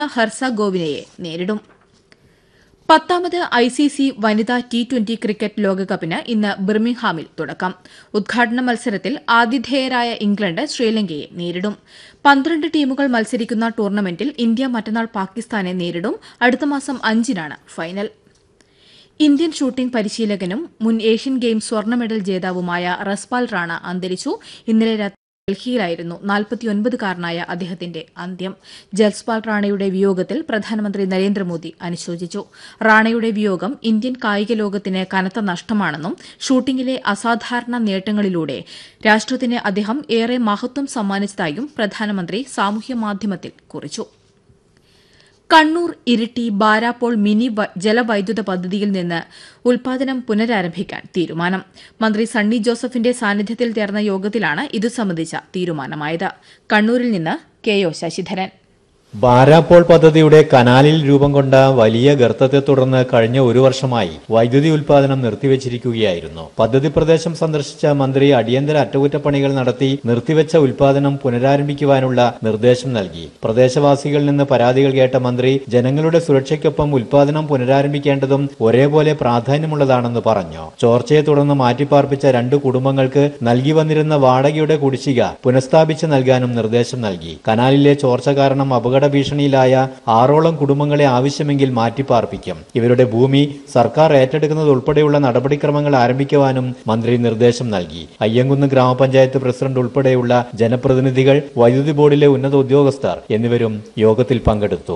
ഹെർസഗോവിനയെ നേരിടും പത്താമത് I C C വനിതാ ടി ട്വന്റി ക്രിക്കറ്റ് ലോകകപ്പിന് ഇന്ന് ബിർമിംഗ്ഹാമിൽ തുടക്കം ഉദ്ഘാടന മത്സരത്തിൽ ആതിഥേയരായ ഇംഗ്ലണ്ട് ശ്രീലങ്കയെ നേരിടും പന്ത്രണ്ട് ടീമുകൾ മത്സരിക്കുന്ന ടൂർണമെന്റിൽ ഇന്ത്യ മറ്റന്നാൾ പാകിസ്ഥാനെ നേരിടും അടുത്ത മാസം അഞ്ചിനാണ് ഫൈനൽ ഇന്ത്യൻ ഷൂട്ടിംഗ് പരിശീലകനും മുൻ ഏഷ്യൻ ഗെയിംസ് സ്വർണ്ണ മെഡൽ ജേതാവുമായ റസ്പാൽ റാണ അന്തരിച്ചു ഇന്നലെ രാത്രി ഡൽഹിയിലായിരുന്നു നാൽപ്പത്തിയൊൻപതുകാരനായ അദ്ദേഹത്തിന്റെ അന്ത്യം ജൽസ്പാൽ റാണയുടെ വിയോഗത്തിൽ പ്രധാനമന്ത്രി നരേന്ദ്രമോദി അനുശോചിച്ചു റാണയുടെ വിയോഗം ഇന്ത്യൻ കായിക ലോകത്തിന് കനത്ത നഷ്ടമാണെന്നും ഷൂട്ടിംഗിലെ അസാധാരണ നേട്ടങ്ങളിലൂടെ രാഷ്ട്രത്തിന് അദ്ദേഹം ഏറെ മഹത്വം സമ്മാനിച്ചതായും പ്രധാനമന്ത്രി സാമൂഹ്യമാധ്യമത്തിൽ കുറിച്ചു കണ്ണൂർ ഇരിട്ടി ബാരാപ്പോൾ മിനി വ- ജലവൈദ്യുത പദ്ധതിയിൽ നിന്ന് ഉൽപാദനം പുനരാരംഭിക്കാൻ തീരുമാനം മന്ത്രി സണ്ണി ജോസഫിന്റെ സാന്നിധ്യത്തിൽ ചേർന്ന യോഗത്തിലാണ് ഇതു സംബന്ധിച്ച തീരുമാനമായത് കണ്ണൂരിൽ നിന്ന് കെ ഒ ശശിധരൻ ബാരാപ്പോൾ പദ്ധതിയുടെ കനാലിൽ രൂപം കൊണ്ട വലിയ ഗർത്തത്തെ തുടർന്ന് കഴിഞ്ഞ ഒരു വർഷമായി വൈദ്യുതി ഉൽപാദനം നിർത്തിവച്ചിരിക്കുകയായിരുന്നു പദ്ധതി പ്രദേശം സന്ദർശിച്ച മന്ത്രി അടിയന്തര അറ്റകുറ്റപ്പണികൾ നടത്തി നിർത്തിവെച്ച ഉൽപാദനം പുനരാരംഭിക്കുവാനുള്ള നിർദ്ദേശം നൽകി പ്രദേശവാസികളിൽ നിന്ന് പരാതികൾ കേട്ട മന്ത്രി ജനങ്ങളുടെ സുരക്ഷയ്ക്കൊപ്പം ഉൽപാദനം പുനരാരംഭിക്കേണ്ടതും ഒരേപോലെ പ്രാധാന്യമുള്ളതാണെന്ന് പറഞ്ഞു ചോർച്ചയെ തുടർന്ന് മാറ്റിപ്പാർപ്പിച്ച രണ്ട് കുടുംബങ്ങൾക്ക് നൽകി വന്നിരുന്ന വാടകയുടെ കുടിശ്ശിക പുനഃസ്ഥാപിച്ച് നൽകാനും നിർദ്ദേശം നൽകി കനാലിലെ ചോർച്ച കാരണം അപകട ഭീഷണിയിലായ ആറോളം കുടുംബങ്ങളെ ആവശ്യമെങ്കിൽ മാറ്റിപ്പാർപ്പിക്കും ഇവരുടെ ഭൂമി സർക്കാർ ഏറ്റെടുക്കുന്നത് ഉൾപ്പെടെയുള്ള നടപടിക്രമങ്ങൾ ആരംഭിക്കുവാനും മന്ത്രി നിർദ്ദേശം നൽകി അയ്യങ്കുന്ന് ഗ്രാമപഞ്ചായത്ത് പ്രസിഡന്റ് ഉൾപ്പെടെയുള്ള ജനപ്രതിനിധികൾ വൈദ്യുതി ബോർഡിലെ ഉന്നത ഉദ്യോഗസ്ഥർ എന്നിവരും യോഗത്തിൽ പങ്കെടുത്തു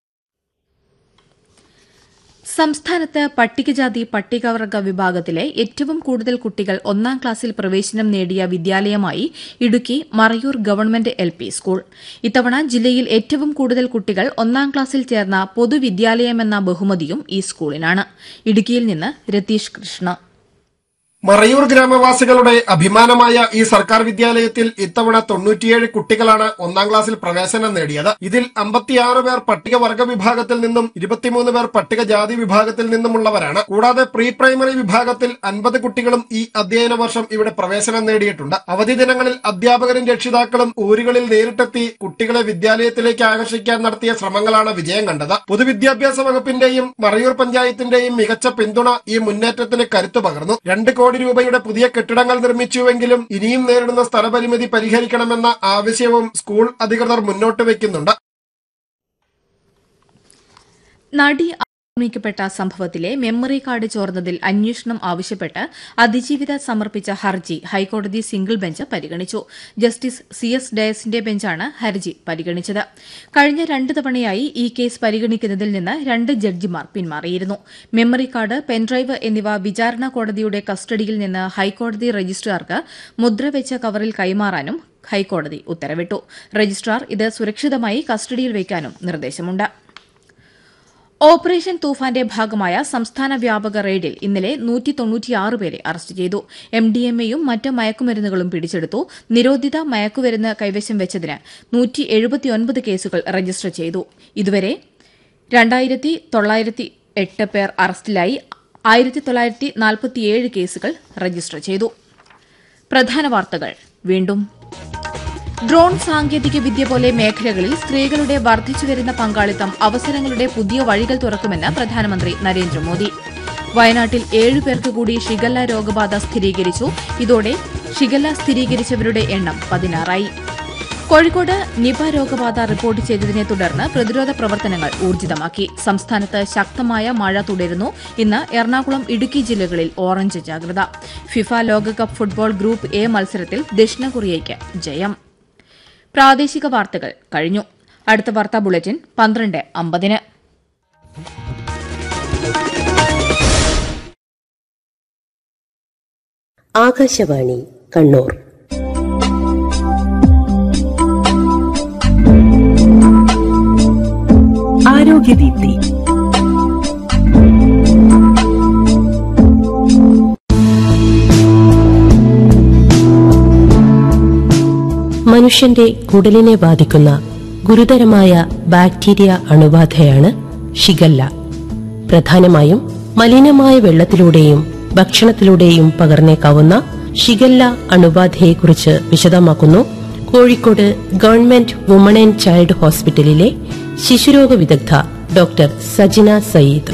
സംസ്ഥാനത്ത് പട്ടികജാതി പട്ടികവർഗ വിഭാഗത്തിലെ ഏറ്റവും കൂടുതൽ കുട്ടികൾ ഒന്നാം ക്ലാസ്സിൽ പ്രവേശനം നേടിയ വിദ്യാലയമായി Idukki Marayur government L P school ഇത്തവണ ജില്ലയിൽ ഏറ്റവും കൂടുതൽ കുട്ടികൾ ഒന്നാം ക്ലാസ്സിൽ ചേർന്ന പൊതുവിദ്യാലയമെന്ന ബഹുമതിയും ഈ സ്കൂളിനാണ് ഇടുക്കിയിൽ നിന്ന് രതീഷ് കൃഷ്ണ മറയൂർ ഗ്രാമവാസികളുടെ അഭിമാനമായ ഈ സർക്കാർ വിദ്യാലയത്തിൽ ഇത്തവണ തൊണ്ണൂറ്റിയേഴ് കുട്ടികളാണ് ഒന്നാം ക്ലാസ്സിൽ പ്രവേശനം നേടിയത് ഇതിൽ അമ്പത്തിയാറ് പേർ പട്ടികവർഗ വിഭാഗത്തിൽ നിന്നും ഇരുപത്തിമൂന്ന് പേർ പട്ടികജാതി വിഭാഗത്തിൽ നിന്നുമുള്ളവരാണ് കൂടാതെ പ്രീ പ്രൈമറി വിഭാഗത്തിൽ അൻപത് കുട്ടികളും ഈ അധ്യയന വർഷം ഇവിടെ പ്രവേശനം നേടിയിട്ടുണ്ട് അവധി ദിനങ്ങളിൽ അധ്യാപകരും രക്ഷിതാക്കളും ഊരുകളിൽ നേരിട്ടെത്തി കുട്ടികളെ വിദ്യാലയത്തിലേക്ക് ആകർഷിക്കാൻ നടത്തിയ ശ്രമങ്ങളാണ് വിജയം കണ്ടത് പൊതുവിദ്യാഭ്യാസ വകുപ്പിന്റെയും മറയൂർ പഞ്ചായത്തിന്റെയും മികച്ച പിന്തുണ ഈ മുന്നേറ്റത്തിന് കരുത്തു പകർന്നു രണ്ട് കോടി രൂപയുടെ പുതിയ കെട്ടിടങ്ങൾ നിർമ്മിച്ചുവെങ്കിലും ഇനിയും നേരിടുന്ന സ്ഥലപരിമിതി പരിഹരിക്കണമെന്ന ആവശ്യവും സ്കൂൾ അധികൃതർ മുന്നോട്ട് വയ്ക്കുന്നുണ്ട് നടി ആക്രമിക്കപ്പെട്ട സംഭവത്തിലെ മെമ്മറി കാർഡ് ചോർന്നതിൽ അന്വേഷണം ആവശ്യപ്പെട്ട് അതിജീവിത സമർപ്പിച്ച ഹർജി ഹൈക്കോടതി സിംഗിൾ ബെഞ്ച് പരിഗണിച്ചു ജസ്റ്റിസ് സി എസ് ഡയസിന്റെ ബെഞ്ചാണ് ഹർജി പരിഗണിച്ചത് കഴിഞ്ഞ രണ്ട് തവണയായി ഈ കേസ് പരിഗണിക്കുന്നതിൽ നിന്ന് രണ്ട് ജഡ്ജിമാർ പിന്മാറിയിരുന്നു മെമ്മറി കാർഡ് പെൻഡ്രൈവ് എന്നിവ വിചാരണ കോടതിയുടെ കസ്റ്റഡിയിൽ നിന്ന് ഹൈക്കോടതി രജിസ്ട്രാർക്ക് മുദ്രവെച്ച കവറിൽ കൈമാറാനും ഹൈക്കോടതി ഉത്തരവിട്ടു രജിസ്ട്രാർ ഇത് സുരക്ഷിതമായി കസ്റ്റഡിയിൽ വയ്ക്കാനും നിർദ്ദേശമുണ്ട് ഓപ്പറേഷൻ തൂഫാന്റെ ഭാഗമായ സംസ്ഥാന വ്യാപക റെയ്ഡിൽ ഇന്നലെ നൂറ്റി തൊണ്ണൂറ്റിയാറ് പേരെ അറസ്റ്റ് ചെയ്തു എം ഡി എം എയും മറ്റ് മയക്കുമരുന്നുകളും പിടിച്ചെടുത്തു നിരോധിത മയക്കുമരുന്ന് കൈവശം വെച്ചതിന് നൂറ്റി എഴുപത്തിയൊൻപത് കേസുകൾ രജിസ്റ്റർ ചെയ്തു ഇതുവരെ രണ്ടായിരത്തി തൊള്ളായിരത്തി എട്ട് പേർ അറസ്റ്റിലായി ആയിരത്തി തൊള്ളായിരത്തി നാൽപ്പത്തിയേഴ് കേസുകൾ രജിസ്റ്റർ ചെയ്തു പ്രധാന വാർത്തകൾ വീണ്ടും ഡ്രോൺ സാങ്കേതിക വിദ്യ പോലെ മേഖലകളിൽ സ്ത്രീകളുടെ വർദ്ധിച്ചുവരുന്ന പങ്കാളിത്തം അവസരങ്ങളുടെ പുതിയ വഴികൾ തുറക്കുമെന്ന് പ്രധാനമന്ത്രി നരേന്ദ്രമോദി വയനാട്ടിൽ ഏഴുപേർക്ക് കൂടി ഷിഗല്ല രോഗബാധ സ്ഥിരീകരിച്ചു ഇതോടെ ഷിഗല്ല സ്ഥിരീകരിച്ചവരുടെ എണ്ണം പതിനാറായി കോഴിക്കോട് നിപ രോഗബാധ റിപ്പോർട്ട് ചെയ്തതിനെ തുടർന്ന് പ്രതിരോധ പ്രവർത്തനങ്ങൾ ഊർജിതമാക്കി സംസ്ഥാനത്ത് ശക്തമായ മഴ തുടരുന്നു ഇന്ന് എറണാകുളം ഇടുക്കി ജില്ലകളിൽ ഓറഞ്ച് ജാഗ്രത ഫിഫ ലോകകപ്പ് ഫുട്ബോൾ ഗ്രൂപ്പ് എ മത്സരത്തിൽ ദക്ഷിണ കൊറിയയ്ക്ക് ജയം പ്രാദേശിക വാർത്തകൾ കഴിഞ്ഞു അടുത്ത വാർത്താ ബുള്ളറ്റിൻ പന്ത്രണ്ട് അമ്പതിന് ആകാശവാണി കണ്ണൂർ ആരോഗ്യദീപ്തി മനുഷ്യന്റെ കുടലിനെ ബാധിക്കുന്ന ഗുരുതരമായ ബാക്ടീരിയ അണുബാധയാണ് ഷിഗല്ല പ്രധാനമായും മലിനമായ വെള്ളത്തിലൂടെയും ഭക്ഷണത്തിലൂടെയും പകർന്നേക്കാവുന്ന ഷിഗല്ല അണുബാധയെക്കുറിച്ച് വിശദമാക്കുന്നു Kozhikode government woman and child ഹോസ്പിറ്റലിലെ ശിശുരോഗ വിദഗ്ധ ഡോക്ടർ സജിന സയീദ്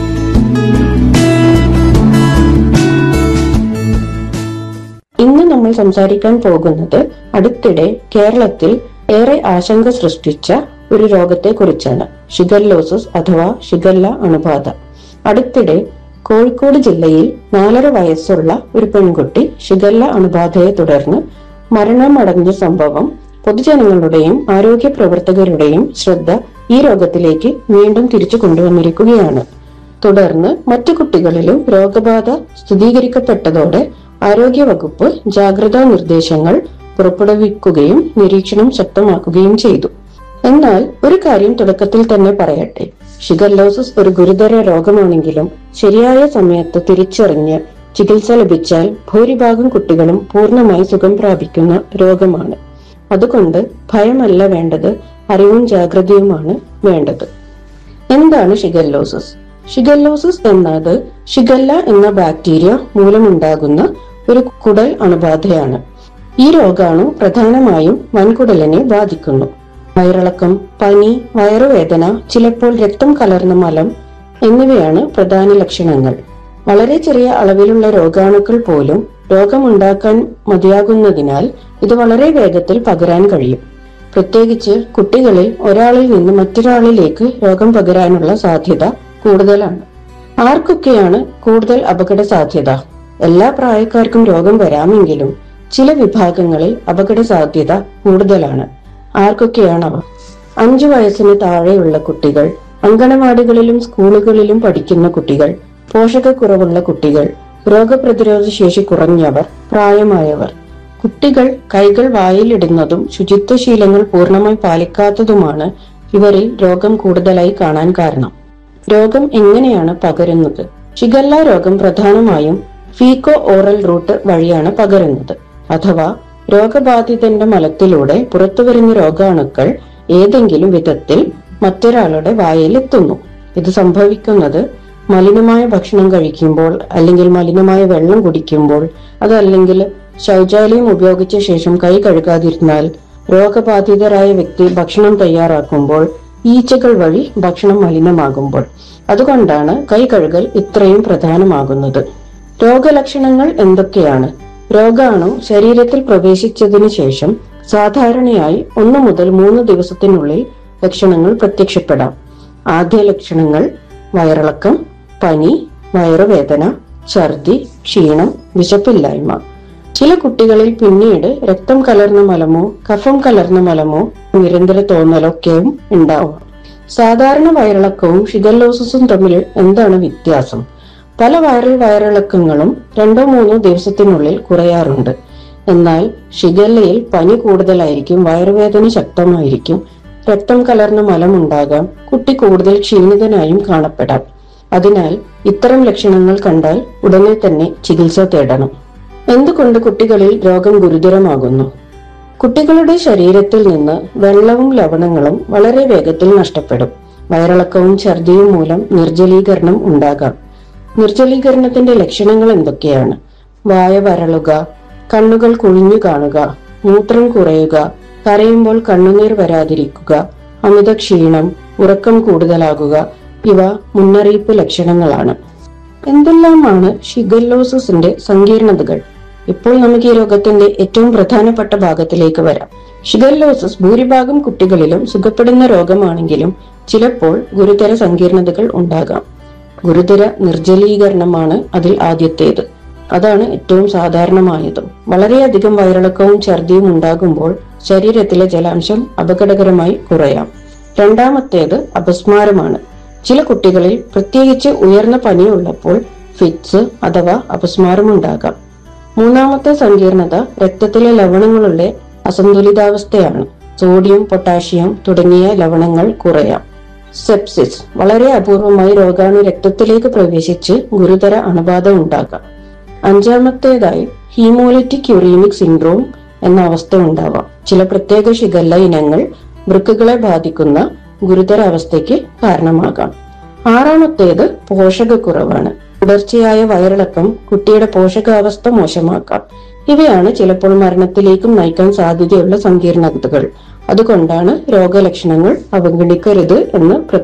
ഇന്ന് നമ്മൾ സംസാരിക്കാൻ പോകുന്നത് അടുത്തിടെ കേരളത്തിൽ ഏറെ ആശങ്ക സൃഷ്ടിച്ച ഒരു രോഗത്തെ കുറിച്ചാണ് ഷിഗല്ലോസിസ് അഥവാ ഷിഗല്ല അണുബാധ അടുത്തിടെ കോഴിക്കോട് ജില്ലയിൽ നാലര വയസ്സുള്ള ഒരു പെൺകുട്ടി ഷിഗല്ല അണുബാധയെ തുടർന്ന് മരണമടഞ്ഞ സംഭവം പൊതുജനങ്ങളുടെയും ആരോഗ്യ പ്രവർത്തകരുടെയും ശ്രദ്ധ ഈ രോഗത്തിലേക്ക് വീണ്ടും തിരിച്ചു കൊണ്ടുവന്നിരിക്കുകയാണ് തുടർന്ന് മറ്റു കുട്ടികളിലും രോഗബാധ സ്ഥിരീകരിക്കപ്പെട്ടതോടെ ആരോഗ്യവകുപ്പ് ജാഗ്രതാ നിർദ്ദേശങ്ങൾ പുറപ്പെടുവിക്കുകയും നിരീക്ഷണം ശക്തമാക്കുകയും ചെയ്തു എന്നാൽ ഒരു കാര്യം തുടക്കത്തിൽ തന്നെ പറയട്ടെ ഷിഗല്ലോസിസ് ഒരു ഗുരുതര രോഗമാണെങ്കിലും ശരിയായ സമയത്ത് തിരിച്ചറിഞ്ഞ് ചികിത്സ ലഭിച്ചാൽ ഭൂരിഭാഗം കുട്ടികളും പൂർണ്ണമായി സുഖം പ്രാപിക്കുന്ന രോഗമാണ് അതുകൊണ്ട് ഭയമല്ല വേണ്ടത് അറിവും ജാഗ്രതയുമാണ് വേണ്ടത് എന്താണ് ഷിഗല്ലോസിസ് ഷിഗല്ലോസിസ് എന്നത് ഷിഗല്ല എന്ന ബാക്ടീരിയ മൂലമുണ്ടാകുന്ന ഒരു കുടൽ അണുബാധയാണ് ഈ രോഗാണു പ്രധാനമായും വൻകുടലിനെ ബാധിക്കുന്നു വയറിളക്കം പനി വയറുവേദന ചിലപ്പോൾ രക്തം കലർന്ന മലം എന്നിവയാണ് പ്രധാന ലക്ഷണങ്ങൾ വളരെ ചെറിയ അളവിലുള്ള രോഗാണുക്കൾ പോലും രോഗമുണ്ടാക്കാൻ മതിയാകുന്നതിനാൽ ഇത് വളരെ വേഗത്തിൽ പകരാൻ കഴിയും പ്രത്യേകിച്ച് കുട്ടികളിൽ ഒരാളിൽ നിന്ന് മറ്റൊരാളിലേക്ക് രോഗം പകരാനുള്ള സാധ്യത കൂടുതലാണ് ആർക്കൊക്കെയാണ് കൂടുതൽ അപകട സാധ്യത എല്ലാ പ്രായക്കാർക്കും രോഗം വരാമെങ്കിലും ചില വിഭാഗങ്ങളിൽ അപകട സാധ്യത കൂടുതലാണ് ആർക്കൊക്കെയാണവ അഞ്ചു വയസ്സിന് താഴെയുള്ള കുട്ടികൾ അങ്കണവാടികളിലും സ്കൂളുകളിലും പഠിക്കുന്ന കുട്ടികൾ പോഷകക്കുറവുള്ള കുട്ടികൾ രോഗപ്രതിരോധ ശേഷി കുറഞ്ഞവർ പ്രായമായവർ കുട്ടികൾ കൈകൾ വായിലിടുന്നതും ശുചിത്വശീലങ്ങൾ പൂർണ്ണമായി പാലിക്കാത്തതുമാണ് ഇവരിൽ രോഗം കൂടുതലായി കാണാൻ കാരണം രോഗം എങ്ങനെയാണ് പകരുന്നത് ഷിഗല്ല രോഗം പ്രധാനമായും ഫീക്കോ ഓറൽ റൂട്ട് വഴിയാണ് പകരുന്നത് അഥവാ രോഗബാധിതന്റെ മലത്തിലൂടെ പുറത്തുവരുന്ന രോഗാണുക്കൾ ഏതെങ്കിലും വിധത്തിൽ മറ്റൊരാളുടെ വായിൽ എത്തുന്നു ഇത് സംഭവിക്കുന്നത് മലിനമായ ഭക്ഷണം കഴിക്കുമ്പോൾ അല്ലെങ്കിൽ മലിനമായ വെള്ളം കുടിക്കുമ്പോൾ അതല്ലെങ്കിൽ ശൗചാലയം ഉപയോഗിച്ച ശേഷം കൈ കഴുകാതിരുന്നാൽ രോഗബാധിതരായ വ്യക്തി ഭക്ഷണം തയ്യാറാക്കുമ്പോൾ ഈച്ചകൾ വഴി ഭക്ഷണം മലിനമാകുമ്പോൾ അതുകൊണ്ടാണ് കൈ കഴുകൽ ഇത്രയും പ്രധാനമാകുന്നത് രോഗലക്ഷണങ്ങൾ എന്തൊക്കെയാണ് രോഗാണു ശരീരത്തിൽ പ്രവേശിച്ചതിനു ശേഷം സാധാരണയായി ഒന്ന് മുതൽ മൂന്ന് ദിവസത്തിനുള്ളിൽ ലക്ഷണങ്ങൾ പ്രത്യക്ഷപ്പെടാം ആദ്യ ലക്ഷണങ്ങൾ വയറിളക്കം പനി വയറുവേദന ഛർദി ക്ഷീണം വിശപ്പില്ലായ്മ ചില കുട്ടികളിൽ പിന്നീട് രക്തം കലർന്ന മലമോ കഫം കലർന്ന മലമോ നിരന്തര തോന്നലൊക്കെയും ഉണ്ടാവാം സാധാരണ വയറിളക്കവും ഷിഗല്ലോസിസും തമ്മിൽ എന്താണ് വ്യത്യാസം പല വൈറൽ വയറിളക്കങ്ങളും രണ്ടോ മൂന്നോ ദിവസത്തിനുള്ളിൽ കുറയാറുണ്ട് എന്നാൽ ഷിഗല്ലയിൽ പനി കൂടുതലായിരിക്കും വയറുവേദന ശക്തമായിരിക്കും രക്തം കലർന്ന മലമുണ്ടാകാം കുട്ടി കൂടുതൽ ക്ഷീണിതനായും കാണപ്പെടാം അതിനാൽ ഇത്തരം ലക്ഷണങ്ങൾ കണ്ടാൽ ഉടനെ തന്നെ ചികിത്സ തേടണം എന്തുകൊണ്ട് കുട്ടികളിൽ രോഗം ഗുരുതരമാകുന്നു കുട്ടികളുടെ ശരീരത്തിൽ നിന്ന് വെള്ളവും ലവണങ്ങളും വളരെ വേഗത്തിൽ നഷ്ടപ്പെടും വയറിളക്കവും ഛർദിയും മൂലം നിർജ്ജലീകരണം ഉണ്ടാകാം നിർജ്ജലീകരണത്തിന്റെ ലക്ഷണങ്ങൾ എന്തൊക്കെയാണ് വായ വരളുക കണ്ണുകൾ കുഴിഞ്ഞു കാണുക മൂത്രം കുറയുക കരയുമ്പോൾ കണ്ണുനീർ വരാതിരിക്കുക അമിത ക്ഷീണം ഉറക്കം കൂടുതലാകുക ഇവ മുന്നറിയിപ്പ് ലക്ഷണങ്ങളാണ് എന്തെല്ലാമാണ് ഷിഗല്ലോസിന്റെ സങ്കീർണതകൾ ഇപ്പോൾ നമുക്ക് ഈ രോഗത്തിന്റെ ഏറ്റവും പ്രധാനപ്പെട്ട ഭാഗത്തിലേക്ക് വരാം ഷിഗല്ലോസിസ് ഭൂരിഭാഗം കുട്ടികളിലും സുഖപ്പെടുന്ന രോഗമാണെങ്കിലും ചിലപ്പോൾ ഗുരുതര സങ്കീർണതകൾ ഉണ്ടാകാം ഗുരുതര നിർജ്ജലീകരണമാണ് അതിൽ ആദ്യത്തേത് അതാണ് ഏറ്റവും സാധാരണമായതും വളരെയധികം വയറിളക്കവും ഛർദിയും ഉണ്ടാകുമ്പോൾ ശരീരത്തിലെ ജലാംശം അപകടകരമായി കുറയാം രണ്ടാമത്തേത് അപസ്മാരമാണ് ചില കുട്ടികളിൽ പ്രത്യേകിച്ച് ഉയർന്ന പനിയുള്ളപ്പോൾ ഫിറ്റ്സ് അഥവാ അപസ്മാരമുണ്ടാകാം മൂന്നാമത്തെ സങ്കീർണത രക്തത്തിലെ ലവണങ്ങളുടെ അസന്തുലിതാവസ്ഥയാണ് സോഡിയം പൊട്ടാഷ്യം തുടങ്ങിയ ലവണങ്ങൾ കുറയാം സെപ്സിസ് വളരെ അപൂർവമായി രോഗാണു രക്തത്തിലേക്ക് പ്രവേശിച്ച് ഗുരുതര അണുബാധ ഉണ്ടാകാം അഞ്ചാമത്തേതായി ഹീമോലിറ്റിക് യുറീമിക് സിൻഡ്രോം എന്ന അവസ്ഥ ഉണ്ടാവാം ചില പ്രത്യേക ഷിഗല്ല ഇനങ്ങൾ വൃക്കുകളെ ബാധിക്കുന്ന ഗുരുതര അവസ്ഥയ്ക്ക് കാരണമാകാം ആറാമത്തേത് പോഷകക്കുറവാണ് തുടർച്ചയായ വയറിളക്കം കുട്ടിയുടെ പോഷകാവസ്ഥ മോശമാക്കാം ഇവയാണ് ചിലപ്പോൾ മരണത്തിലേക്കും നയിക്കാൻ സാധ്യതയുള്ള സങ്കീർണതകൾ അതുകൊണ്ടാണ് രോഗലക്ഷണങ്ങൾ അവഗണിക്കരുത് എന്ന്